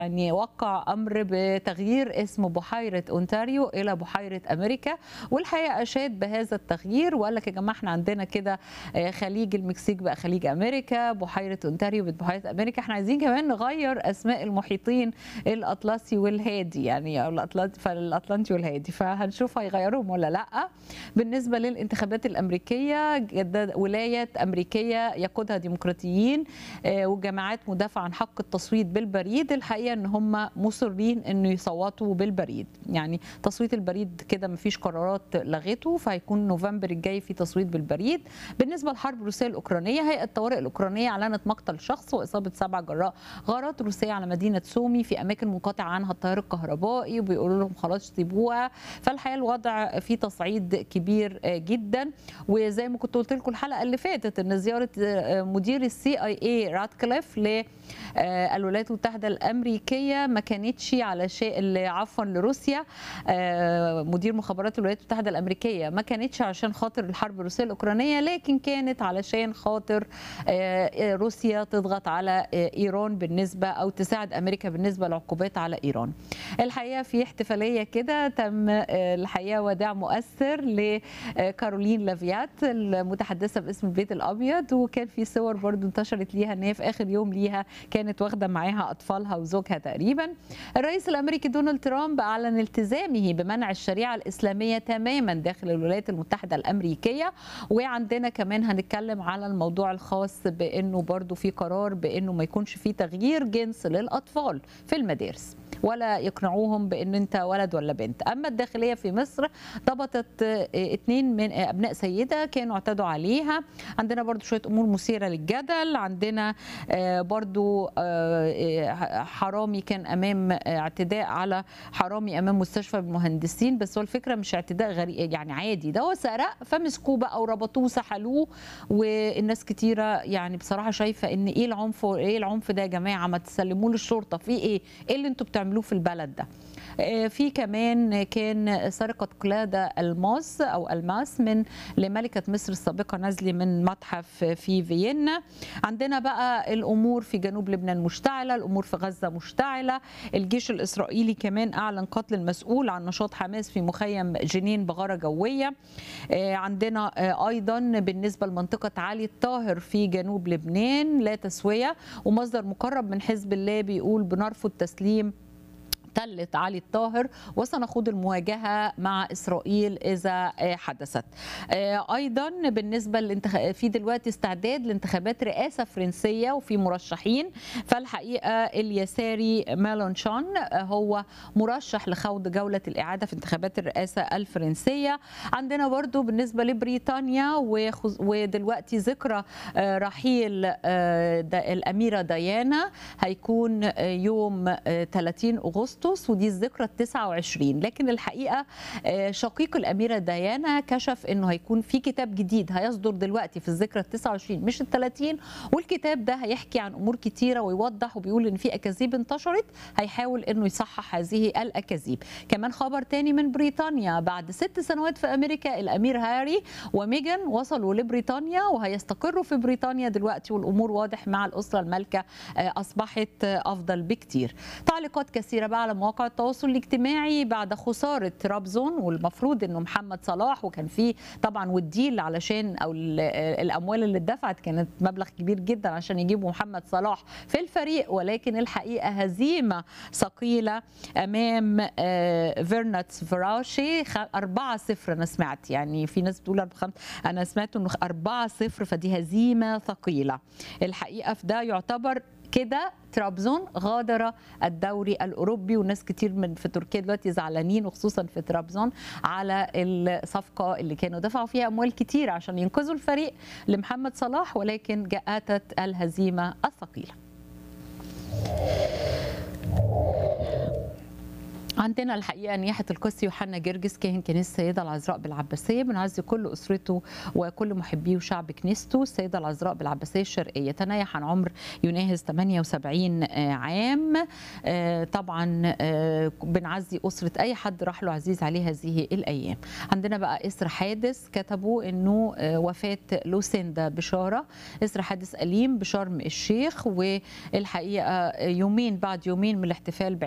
يعني وقع امر بتغيير اسم بحيره اونتاريو الى بحيره امريكا والحقيقه اشاد بهذا التغيير وقال لك يا جماعه احنا عندنا كده آه، خليج المكسيك بقى خليج امريكا بحيره اونتاريو بقت بحيره امريكا احنا عايزين كمان نغير اسماء المحيطين الاطلسي والهادي يعني او الاطلنطي فالاطلنطي والهادي فهنشوف هيغيرهم ولا لا بالنسبه للانتخابات الامريكيه جدد ولايه امريكيه يقودها ديمقراطيين آه، وجماعات مدافعه عن حق التصويت بالبريد الحقيقه ان هم مصرين انه يصوتوا بالبريد يعني تصويت البريد كده مفيش قرارات لغته فهيكون نوفمبر الجاي في تصويت بالبريد بالنسبه للحرب الروسيه الاوكرانيه هيئه الطوارئ الاوكرانيه اعلنت مقتل شخص واصابه سبع جراء غارات روسيه على مدينه سومي في اماكن منقطع عنها التيار الكهربائي وبيقولوا لهم خلاص سيبوها فالحقيقه الوضع فيه تصعيد كبير آه، جدا وزي ما كنت قلت لكم الحلقه اللي فاتت ان زياره آه، مدير السي اي اي راتكليف للولايات المتحده الامريكيه ما كانتش على شيء عفوا لروسيا آه، مدير مخابرات الولايات المتحده الامريكيه ما كانتش عشان خاطر الحرب الروسيه الاوكرانيه لكن كانت علشان خاطر آه، روسيا تضغط على آه، ايران بالنسبه او تساعد امريكا بالنسبه للعقوبات على ايران الحقيقه في احتفاليه كده تم آه، الحقيقه وداع مؤثر لكارولين لافيات المتحدثه باسم البيت الابيض وكان في صور برضو انتشرت ليها ان هي في اخر يوم ليها كانت واخده معاها اطفالها وزوجها تقريبا الرئيس الامريكي دونالد ترامب اعلن التزامه بمنع الشريعه الاسلاميه تماما داخل الولايات المتحده الامريكيه وعندنا كمان هنتكلم على الموضوع الخاص بانه برضو في قرار بانه ما يكونش في تغيير جنس للاطفال في المدارس ولا يقنعوهم بان انت ولد ولا بنت اما الداخليه في مصر ضبطت آه، اتنين من آه، ابناء سيده كانوا اعتدوا عليها عندنا برضو شويه امور مثيره للجدل عندنا آه، برضو آه، آه، حرامي كان امام آه، اعتداء على حرامي امام مستشفى المهندسين بس هو الفكره مش اعتداء غريب يعني عادي ده هو سرق فمسكوه بقى وربطوه وسحلوه والناس كتيره يعني بصراحه شايفه ان ايه العنف ايه العنف ده يا جماعه ما تسلموه للشرطه في ايه ايه اللي انتوا بتعملوه في البلد ده آه، في كمان كان سرقة قلادة الماس أو الماس من لملكة مصر السابقة نازلي من متحف في فيينا عندنا بقى الأمور في جنوب لبنان مشتعلة الأمور في غزة مشتعلة الجيش الإسرائيلي كمان أعلن قتل المسؤول عن نشاط حماس في مخيم جنين بغارة جوية آه، عندنا آه، أيضا بالنسبة لمنطقة علي الطاهر في جنوب لبنان لا تسوية ومصدر مقرب من حزب الله بيقول بنرفض تسليم تلة علي الطاهر وسنخوض المواجهة مع إسرائيل إذا آه، حدثت آه، أيضا بالنسبة للانتخ... في دلوقتي استعداد لانتخابات رئاسة فرنسية وفي مرشحين فالحقيقة اليساري مالونشان آه، هو مرشح لخوض جولة الإعادة في انتخابات الرئاسة الفرنسية عندنا برضو بالنسبة لبريطانيا وخز... ودلوقتي ذكرى آه، رحيل آه، دا- الأميرة ديانا هيكون آه، يوم آه، 30 أغسطس ودي الذكرى ال 29 لكن الحقيقة آه، شقيق الأميرة ديانا كشف أنه هيكون في كتاب جديد هيصدر دلوقتي في الذكرى ال 29 مش ال 30 والكتاب ده هيحكي عن أمور كتيرة ويوضح وبيقول أن في أكاذيب انتشرت هيحاول أنه يصحح هذه الأكاذيب كمان خبر تاني من بريطانيا بعد ست سنوات في أمريكا الأمير هاري وميجان وصلوا لبريطانيا وهيستقروا في بريطانيا دلوقتي والأمور واضح مع الأسرة المالكة آه، أصبحت آه، أفضل بكتير تعليقات كثيرة بقى على مواقع التواصل الاجتماعي بعد خسارة ترابزون والمفروض أنه محمد صلاح وكان في طبعا والديل علشان أو ال- آه، الأموال اللي اتدفعت كانت مبلغ كبير جدا عشان يجيبوا محمد صلاح في الفريق ولكن الحقيقة هزيمة ثقيلة أمام آه، فيرناتس فراشي 4 0 أنا سمعت يعني في ناس بتقول 4 5 أنا سمعت إنه 4 0 فدي هزيمة ثقيلة الحقيقة في ده يعتبر كده ترابزون غادر الدوري الاوروبي وناس كتير من في تركيا دلوقتي زعلانين وخصوصا في ترابزون على الصفقه اللي كانوا دفعوا فيها اموال كتير عشان ينقذوا الفريق لمحمد صلاح ولكن جاءت الهزيمه الثقيله عندنا الحقيقه نياحه القس يوحنا جرجس كاهن كنيسه السيده العذراء بالعباسيه بنعزي كل اسرته وكل محبيه وشعب كنيسته السيده العذراء بالعباسيه الشرقيه تنايح عن عمر يناهز 78 عام طبعا بنعزي اسره اي حد راح له عزيز عليه هذه الايام عندنا بقى اسر حادث كتبوا انه وفاه لوسيندا بشاره اسر حادث اليم بشرم الشيخ والحقيقه يومين بعد يومين من الاحتفال